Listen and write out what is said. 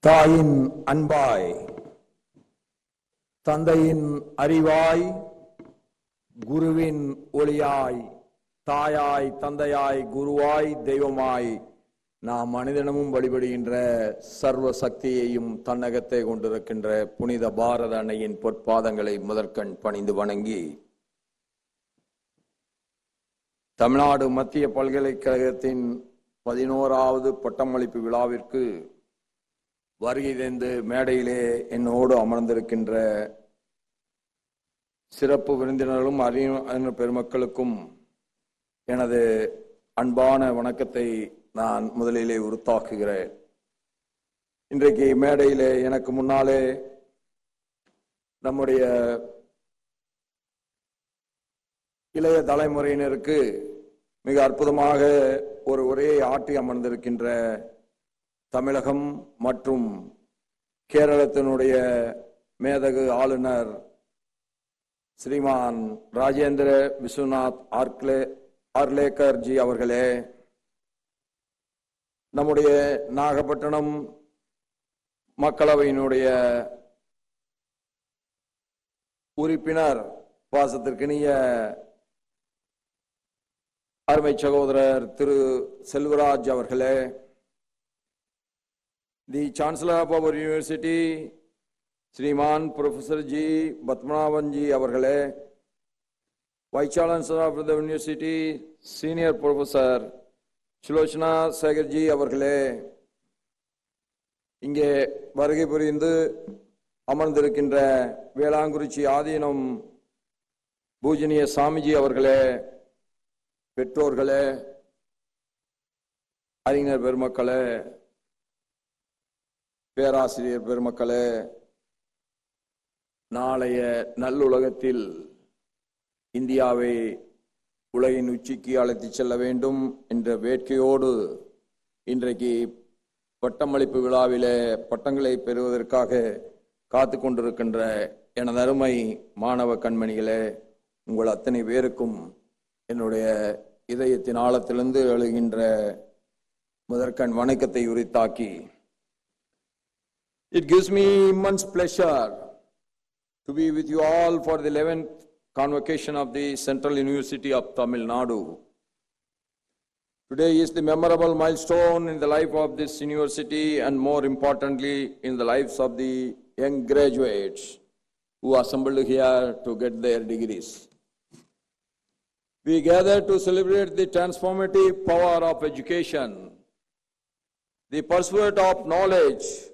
தாயின் அன்பாய் தந்தையின் அறிவாய் குருவின் ஒளியாய் தாயாய் தந்தையாய் குருவாய் தெய்வமாய் நாம் மனிதனமும் வழிபடுகின்ற சர்வ சக்தியையும் தன்னகத்தை கொண்டிருக்கின்ற புனித பாரத அன்னையின் பொற்பாதங்களை முதற்கண் பணிந்து வணங்கி தமிழ்நாடு மத்திய பல்கலைக்கழகத்தின் பதினோராவது பட்டமளிப்பு விழாவிற்கு வருகை தந்து மேடையிலே என்னோடு அமர்ந்திருக்கின்ற சிறப்பு விருந்தினர்களும் அறிஞர் பெருமக்களுக்கும் எனது அன்பான வணக்கத்தை நான் முதலிலே உருத்தாக்குகிறேன் இன்றைக்கு மேடையிலே எனக்கு முன்னாலே நம்முடைய இளைய தலைமுறையினருக்கு மிக அற்புதமாக ஒரு உரையை ஆட்டி அமர்ந்திருக்கின்ற தமிழகம் மற்றும் கேரளத்தினுடைய மேதகு ஆளுநர் ஸ்ரீமான் ராஜேந்திர விஸ்வநாத் ஆர்க்லே ஆர்லேக்கர் ஜி அவர்களே நம்முடைய நாகப்பட்டினம் மக்களவையினுடைய உறுப்பினர் பாசத்திற்கினிய அருமை சகோதரர் திரு செல்வராஜ் அவர்களே the chancellor of our university Sriman professor ji Padmanabhan ji அவர்களே vice chancellor of the university senior professor Sulochana Sekharji அவர்களே இங்கே வருகை புரிந்து அமர்ந்திருக்கின்ற வேளாங்குறிச்சி ஆதீனம் பூஜனிய சாமிஜி அவர்களே பெற்றோர்களே அறிஞர் பெருமக்களே பேராசிரியர் பெருமக்களே நாளைய நல்லுலகத்தில் இந்தியாவை உலகின் உச்சிக்கு அழைத்துச் செல்ல வேண்டும் என்ற வேட்கையோடு இன்றைக்கு பட்டமளிப்பு விழாவிலே பட்டங்களை பெறுவதற்காக காத்து கொண்டிருக்கின்ற எனது அருமை மாணவ கண்மணிகளே உங்கள் அத்தனை பேருக்கும் என்னுடைய இதயத்தின் ஆழத்திலிருந்து எழுகின்ற முதற்கண் வணக்கத்தை உரித்தாக்கி It gives me immense pleasure to be with you all for the 11th convocation of the Central University of Tamil Nadu. Today is the memorable milestone in the life of this university and more importantly in the lives of the young graduates who assembled here to get their degrees. We gather to celebrate the transformative power of education, the pursuit of knowledge,